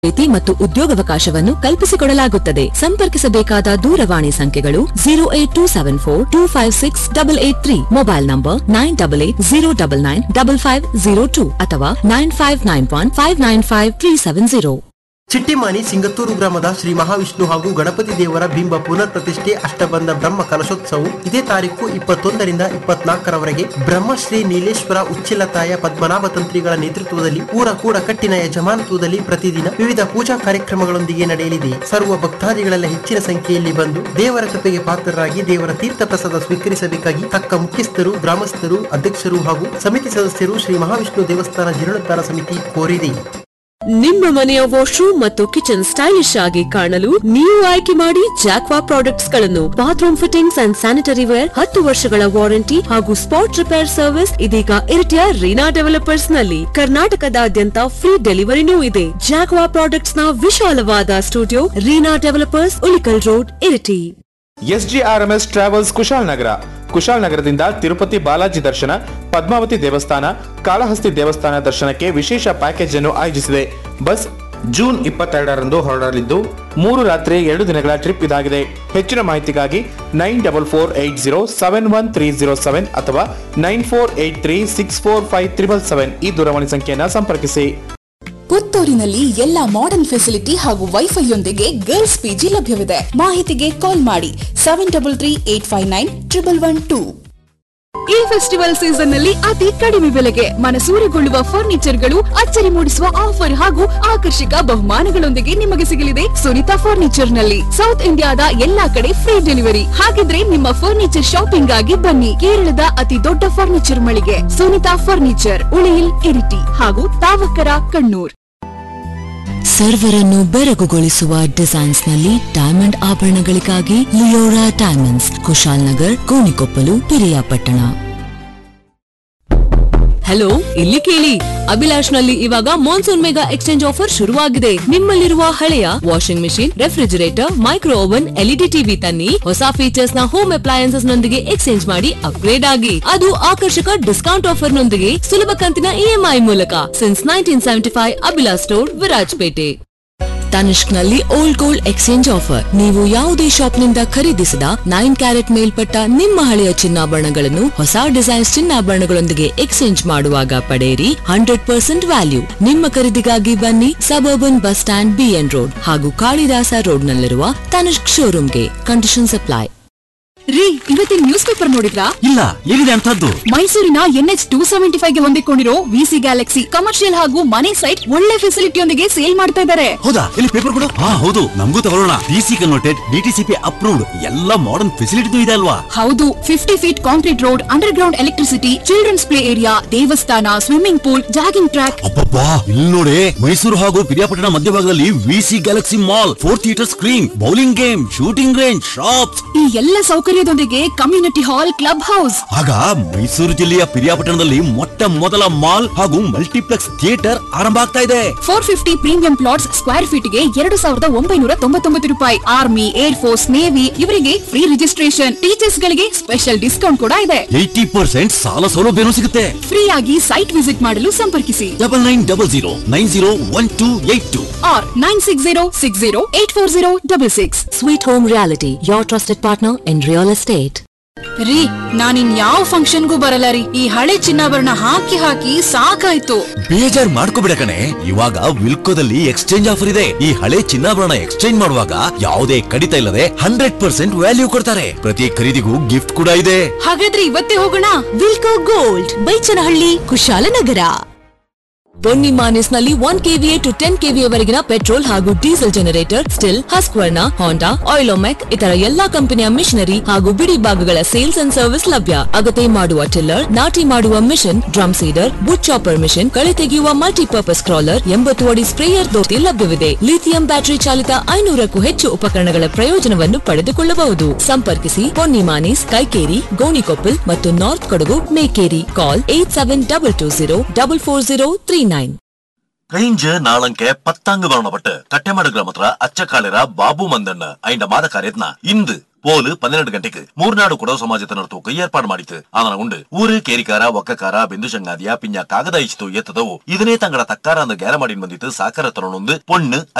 ತರಬೇತಿ ಮತ್ತು ಉದ್ಯೋಗಾವಕಾಶವನ್ನು ಕಲ್ಪಿಸಿಕೊಡಲಾಗುತ್ತದೆ ಸಂಪರ್ಕಿಸಬೇಕಾದ ದೂರವಾಣಿ ಸಂಖ್ಯೆಗಳು zero eight two seven four two five six double eight three mobile number nine double eight zero double nine double five zero two ಅಥವಾ nine five nine one five nine five three seven zero Chittimani Singathuru ಗ್ರಾಮದ ಶ್ರೀ ಮಹಾವಿಷ್ಣು ಹಾಗೂ ಗಣಪತಿ ದೇವರ ಬಿಂಬ ಪುನರ್ ಪ್ರತಿಷ್ಠೆ ಅಷ್ಟಬಂಧ ಬ್ರಹ್ಮ ಕಲಶೋತ್ಸವವು ಇದೇ ತಾರೀಕು ಇಪ್ಪತ್ತೊಂದರಿಂದ ಇಪ್ಪತ್ನಾಲ್ಕರವರೆಗೆ ಬ್ರಹ್ಮಶ್ರೀ ನೀಲೇಶ್ವರ ಉಚ್ಚಿಲತಾಯ ಪದ್ಮನಾಭ ತಂತ್ರಿಗಳ ನೇತೃತ್ವದಲ್ಲಿ ಊರ ಕೂಡ ಕಟ್ಟಿನ ಯಜಮಾನತ್ವದಲ್ಲಿ ಪ್ರತಿದಿನ ವಿವಿಧ ಪೂಜಾ ಕಾರ್ಯಕ್ರಮಗಳೊಂದಿಗೆ ನಡೆಯಲಿದೆ ಸರ್ವ ಭಕ್ತಾದಿಗಳೆಲ್ಲ ಹೆಚ್ಚಿನ ಸಂಖ್ಯೆಯಲ್ಲಿ ಬಂದು ದೇವರ ಕೃಪೆಗೆ ಪಾತ್ರರಾಗಿ ದೇವರ ತೀರ್ಥ ಪ್ರಸಾದ ಸ್ವೀಕರಿಸಬೇಕಾಗಿ ತಕ್ಕ ಮುಖ್ಯಸ್ಥರು ಗ್ರಾಮಸ್ಥರು ಅಧ್ಯಕ್ಷರು ಹಾಗೂ ಸಮಿತಿ ಸದಸ್ಯರು ಶ್ರೀ ಮಹಾವಿಷ್ಣು ದೇವಸ್ಥಾನ ಜೀರ್ಣೋದ್ಧಾರ ಸಮಿತಿ ಕೋರಿದೆ ನಿಮ್ಮ ಮನೆಯ ವಾಶ್ರೂಮ್ ಮತ್ತು ಕಿಚನ್ ಸ್ಟೈಲಿಶ್ ಆಗಿ ಕಾಣಲು ನೀವು ಆಯ್ಕೆ ಮಾಡಿ ಜಾಕ್ವಾ ಪ್ರಾಡಕ್ಟ್ಸ್ ಗಳನ್ನು bathroom fittings and sanitary ware ಹತ್ತು ವರ್ಷಗಳ ವಾರಂಟಿ ಹಾಗೂ ಸ್ಪಾಟ್ ರಿಪೇರ್ ಸರ್ವಿಸ್ ಇದೀಗ ಇರಿಟಿಯ ರೀನಾ ಡೆವಲಪರ್ಸ್ ನಲ್ಲಿ ಕರ್ನಾಟಕದಾದ್ಯಂತ ಫ್ರೀ ಡೆಲಿವರಿನೂ ಇದೆ ಜಾಕ್ವಾ ಪ್ರಾಡಕ್ಟ್ಸ್ ನ ವಿಶಾಲವಾದ studio Reena developers Ulikkal road Iritty SGRMS travels Kushalnagar ಕುಶಾಲನಗರದಿಂದ ತಿರುಪತಿ ಬಾಲಾಜಿ ದರ್ಶನ ಪದ್ಮಾವತಿ ದೇವಸ್ಥಾನ ಕಾಳಹಸ್ತಿ ದೇವಸ್ಥಾನ ದರ್ಶನಕ್ಕೆ ವಿಶೇಷ ಪ್ಯಾಕೇಜ್ ಅನ್ನು ಆಯೋಜಿಸಿದೆ ಬಸ್ ಜೂನ್ ಇಪ್ಪತ್ತೆರಡರಂದು ಹೊರಡಲಿದ್ದು ಮೂರು ರಾತ್ರಿ ಎರಡು ದಿನಗಳ ಟ್ರಿಪ್ ಇದಾಗಿದೆ ಹೆಚ್ಚಿನ ಮಾಹಿತಿಗಾಗಿ nine double four eight zero seven one three zero seven ಅಥವಾ nine four eight three six four five triple seven ಈ ದೂರವಾಣಿ ಸಂಖ್ಯೆಯನ್ನು ಸಂಪರ್ಕಿಸಿ ಪುತ್ತೂರಿನಲ್ಲಿ ಎಲ್ಲ ಮಾಡರ್ನ್ ಫೆಸಿಲಿಟಿ ಹಾಗೂ ವೈಫೈಯೊಂದಿಗೆ ಗರ್ಲ್ಸ್ ಪಿಜಿ ಲಭ್ಯವಿದೆ ಮಾಹಿತಿಗೆ ಕಾಲ್ ಮಾಡಿ seven double three eight five nine triple one two ಈ ಫೆಸ್ಟಿವಲ್ ಸೀಸನ್ ನಲ್ಲಿ ಅತಿ ಕಡಿಮೆ ಬೆಲೆಗೆ ಮನಸೂರೆಗೊಳ್ಳುವ ಫರ್ನಿಚರ್ಗಳು ಅಚ್ಚರಿ ಮೂಡಿಸುವ ಆಫರ್ ಹಾಗೂ ಆಕರ್ಷಕ ಬಹುಮಾನಗಳೊಂದಿಗೆ ನಿಮಗೆ ಸಿಗಲಿದೆ ಸುನಿತಾ ಫರ್ನಿಚರ್ ನಲ್ಲಿ ಸೌತ್ ಇಂಡಿಯಾದ ಎಲ್ಲಾ ಕಡೆ ಫ್ರೀ ಡೆಲಿವರಿ ಹಾಗಿದ್ರೆ ನಿಮ್ಮ ಫರ್ನಿಚರ್ ಶಾಪಿಂಗ್ ಆಗಿ ಬನ್ನಿ ಕೇರಳದ ಅತಿ ದೊಡ್ಡ ಫರ್ನಿಚರ್ ಮಳಿಗೆ ಸುನಿತಾ ಫರ್ನಿಚರ್ ಉಳಿಯಿಲ್ ಇರಿಟಿ ಹಾಗೂ ತಾವಕರ ಕಣ್ಣೂರ್ ಸರ್ವರನ್ನು ಬೆರಗುಗೊಳಿಸುವ ಡಿಸೈನ್ಸ್ ನಲ್ಲಿ ಡೈಮಂಡ್ ಆಭರಣಗಳಿಗಾಗಿ Leora diamonds Kushalnagar Gonikoppal Periyapatna hello ಇಲ್ಲಿ ಕೇಳಿ ಅಭಿಲಾಷ್ ನಲ್ಲಿ ಇವಾಗ ಮಾನ್ಸೂನ್ ಮೆಗಾ ಎಕ್ಸ್ಚೇಂಜ್ ಆಫರ್ ಶುರುವಾಗಿದೆ ನಿಮ್ಮಲ್ಲಿರುವ ಹಳೆಯ washing machine refrigerator micro oven LED TV ತನ್ನಿ ಹೊಸ ಫೀಚರ್ಸ್ ನ ಹೋಮ್ ಅಪ್ಲಯನ್ಸಸ್ ನೊಂದಿಗೆ ಎಕ್ಸ್ಚೇಂಜ್ ಮಾಡಿ ಅಪ್ಗ್ರೇಡ್ ಆಗಿ ಅದು ಆಕರ್ಷಕ ಡಿಸ್ಕೌಂಟ್ ಆಫರ್ ನೊಂದಿಗೆ ಸುಲಭ ಕಂತಿನ ಇಎಂಐ ಮೂಲಕ since nineteen seventy five Abhilash store Virajpet Tanishq ನಲ್ಲಿ ಓಲ್ಡ್ ಗೋಲ್ಡ್ ಎಕ್ಸ್ಚೇಂಜ್ ಆಫರ್ ನೀವು ಯಾವುದೇ ಶಾಪ್ನಿಂದ ಖರೀದಿಸಿದ ನೈನ್ ಕ್ಯಾರೆಟ್ ಮೇಲ್ಪಟ್ಟ ನಿಮ್ಮ ಹಳೆಯ ಚಿನ್ನಾಭರಣಗಳನ್ನು ಹೊಸ ಡಿಸೈನ್ಸ್ ಚಿನ್ನಾಭರಣಗಳೊಂದಿಗೆ ಎಕ್ಸ್ಚೇಂಜ್ ಮಾಡುವಾಗ ಪಡೆಯಿರಿ ಹಂಡ್ರೆಡ್ ಪರ್ಸೆಂಟ್ ವ್ಯಾಲ್ಯೂ ನಿಮ್ಮ ಖರೀದಿಗಾಗಿ ಬನ್ನಿ suburban bus stand BN road ಹಾಗೂ ಕಾಳಿದಾಸ ರೋಡ್ ನಲ್ಲಿರುವ ತನಿಷ್ಕ್ ಶೋರೂಮ್ಗೆ ಕಂಡೀಷನ್ ಅಪ್ಲೈ ರೀ ಇವತ್ತಿನ ನ್ಯೂಸ್ ಪೇಪರ್ ನೋಡಿದ್ರಾ ಇಲ್ಲ ಏನಿದೆ ಅಂತದ್ದು ಮೈಸೂರಿನ ಎನ್ಎಚ್ ಟೂ ಸೆವೆಂಟಿ ಫೈವ್ ಗೆ ಹೊಂದಿಕೊಂಡಿರೋ ವಿಸಿ ಗ್ಯಾಲಕ್ಸಿ ಕಮರ್ಷಿಯಲ್ ಹಾಗೂ ಮನೆ ಸೈಟ್ ಒಳ್ಳೆ ಫೆಸಿಲಿಟಿಯೊಂದಿಗೆ ಸೇಲ್ ಮಾಡ್ತಾ ಇದ್ದಾರೆ ಹೌದಾ ಇಲ್ಲಿ ಪೇಪರ್ ಕೊಡು ಹಾ ಹೌದು ನಮಗೂ ತಗೊಳ್ಳೋಣ ಡಿಸಿ ಕನ್ವರ್ಟೆಡ್ ಡಿಟಿಸಿಪಿ ಅಪ್ರೂವ್ಡ್ ಎಲ್ಲ ಮಾಡರ್ನ್ ಫೆಸಿಲಿಟಿ ಇದೆ ಅಲ್ವಾ ಹೌದು fifty feet concrete road underground electricity children's play area ದೇವಸ್ಥಾನ ಸ್ವಿಮ್ಮಿಂಗ್ ಪೂಲ್ ಜಾಗಿಂಗ್ ಟ್ರ್ಯಾಕ್ ಅಬ್ಬಬ್ಬಾ ಇಲ್ಲಿ ನೋಡಿ ಮೈಸೂರು ಹಾಗೂ ಪಿರಿಯಾಪಟ್ಟಣ ಮಧ್ಯಭಾಗದಲ್ಲಿ VC galaxy mall four theatre screen bowling game shooting range shops ಈ ಎಲ್ಲ ಸೌಕರ್ಯದೊಂದಿಗೆ ಕಮ್ಯುನಿಟಿ ಹಾಲ್ ಕ್ಲಬ್ ಹೌಸ್ ಆಗ ಮೈಸೂರು ಜಿಲ್ಲೆಯ ಪಿರಿಯಾಪಟ್ಟಣದಲ್ಲಿ ಮೊಟ್ಟ ಮೊದಲ ಮಾಲ್ ಹಾಗೂ ಮಲ್ಟಿಪ್ಲೆಕ್ಸ್ ಥಿಯೇಟರ್ ಆರಂಭ ಆಗ್ತಾ ಇದೆ four fifty premium plots square feet ಗೆ ಎರಡು ಸಾವಿರದ ಒಂಬೈನೂರ ತೊಂಬತ್ತೊಂಬತ್ತು ರೂಪಾಯಿ ಆರ್ಮಿ ಏರ್ ಫೋರ್ಸ್ ನೇವಿ ಇವರಿಗೆ ಫ್ರೀ ರಿಜಿಸ್ಟ್ರೇಷನ್ ಟೀಚರ್ಸ್ ಗಳಿಗೆ ಸ್ಪೆಷಲ್ ಡಿಸ್ಕೌಂಟ್ ಕೂಡ ಇದೆ ಏಯ್ಟಿ ಪರ್ಸೆಂಟ್ ಸಾಲ ಸೌಲಭ್ಯನೂ ಸಿಗುತ್ತೆ ಫ್ರೀ ಆಗಿ ಸೈಟ್ ವಿಸಿಟ್ ಮಾಡಲು ಸಂಪರ್ಕಿಸಿ double nine double zero nine zero one two eight two R nine six zero six zero eight four zero double six sweet home realty your trusted partner in real estate ರೀ ನಾನಿನ್ ಯಾವ ಫಂಕ್ಷನ್ಗೂ ಬರಲ್ಲ ರೀ ಈ ಹಳೆ ಚಿನ್ನಾಭರಣ ಹಾಕಿ ಹಾಕಿ ಸಾಕಾಯ್ತು ಬೇಜಾರ್ ಮಾಡ್ಕೋಬಿಡ ಕಣೆ ಇವಾಗ ವಿಲ್ಕೋದಲ್ಲಿ ಎಕ್ಸ್ಚೇಂಜ್ ಆಫರ್ ಇದೆ ಈ ಹಳೆ ಚಿನ್ನಾಭರಣ ಎಕ್ಸ್ಚೇಂಜ್ ಮಾಡುವಾಗ ಯಾವುದೇ ಕಡಿತ ಇಲ್ಲದೆ ಹಂಡ್ರೆಡ್ ಪರ್ಸೆಂಟ್ ವ್ಯಾಲ್ಯೂ ಕೊಡ್ತಾರೆ ಪ್ರತಿ ಖರೀದಿಗೂ ಗಿಫ್ಟ್ ಕೂಡ ಇದೆ ಹಾಗಾದ್ರೆ ಇವತ್ತೇ ಹೋಗೋಣ ವಿಲ್ಕೋ ಗೋಲ್ಡ್ ಬೈಚನಹಳ್ಳಿ ಕುಶಾಲನಗರ ಬೊನ್ನಿ ಮಾನಿಸ್ ನಲ್ಲಿ one KVA to ten KVA ವರೆಗಿನ ಪೆಟ್ರೋಲ್ ಹಾಗೂ diesel generator Stihl Husqvarna Honda Oleomac ಇತರ ಎಲ್ಲಾ ಕಂಪನಿಯ ಮಿಷನರಿ ಹಾಗೂ ಬಿಡಿ ಭಾಗಗಳ ಸೇಲ್ಸ್ ಅಂಡ್ ಸರ್ವಿಸ್ ಲಭ್ಯ ಅಗತ್ಯ ಮಾಡುವ ಟಿಲ್ಲರ್ ನಾಟಿ ಮಾಡುವ ಮಿಷನ್ ಡ್ರಮ್ ಸೀಡರ್ ಬುಟ್ ಚಾಪರ್ ಮಿಷನ್ ಕಳೆ ತೆಗೆಯುವ ಮಲ್ಟಿಪರ್ಪಸ್ ಕ್ರಾಲರ್ ಎಂಬತ್ತು ಅಡಿ ಸ್ಪ್ರೇಯರ್ ದೋತಿ ಲಭ್ಯವಿದೆ ಲಿಥಿಯಂ ಬ್ಯಾಟರಿ ಚಾಲಿತ ಐನೂರಕ್ಕೂ ಹೆಚ್ಚು ಉಪಕರಣಗಳ ಪ್ರಯೋಜನವನ್ನು ಪಡೆದುಕೊಳ್ಳಬಹುದು ಸಂಪರ್ಕಿಸಿ ಪೊನ್ನಿ ಮಾನಿಸ್ ಕೈಕೇರಿ ಗೋಣಿಕೊಪ್ಪಲ್ ಮತ್ತು north Kodagu Madikeri call eight seven double two zero double four zero three nine കഴിഞ്ഞ് നാളങ്കെ പത്താങ്ക് വർണ്ണപ്പെട്ട് കട്ടേമാട് ഗ്രാമത്ര അച്ചക്കാളിര ബാബു മന്ദണ്ണ് അതിന്റെ മാതക്കാര്യത്ന ഇന്ത് ಪೋಲು ಪನ್ನೆರಡು ಗಂಟೆಗೆ ಮೂರ್ನಾಡು ಕೊಡವ ಸಮಾಜದ ತೂಕ ಏರ್ಪಾಡು ಮಾಡಿತು ಅದನ ಉಂಡು ಊರು ಕೇರಿಕಾರ ಒಕ್ಕಕಾರ ಬೆಂದು ಸಂಗಾದಿಯ ಪಿಂಜ ಕಾಗದ ಇಚ್ಚಿತು ಎತ್ತದವು ಇದನ್ನೇ ತಂಗಡ ತಕ್ಕಾರ ಅಂದ ಗ್ಯಾರ ಮಾಡಿ ಬಂದಿತ್ತು ಸಾಕರ ತರನೊಂದು ಪೊಣ್ಣು